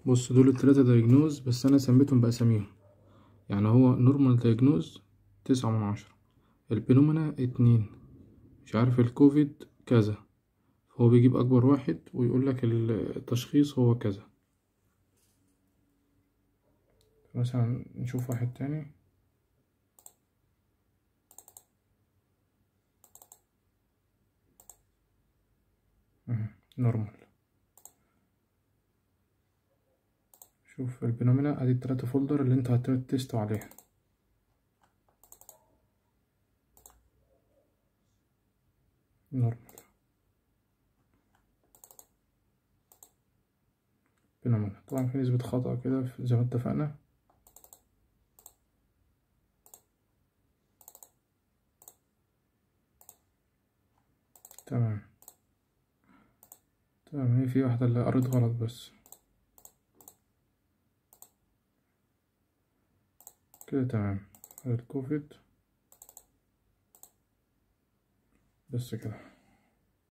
بص دول التلاتة دايجنوز بس انا سميتهم باساميهم يعني هو نورمال دايجنوز تسعة من عشرة البينومينا اتنين مش عارف الكوفيد كذا هو بيجيب اكبر واحد ويقولك التشخيص هو كذا مثلا نشوف واحد تاني نورمال شوف البينومينا ادي التلاتة فولدر اللي انت هتستوا عليها نورمال بينومينا طبعا في نسبة خطأ كده زي ما اتفقنا تمام تمام هي في واحدة اللي قريت غلط بس كده تمام الكوفيد بس كده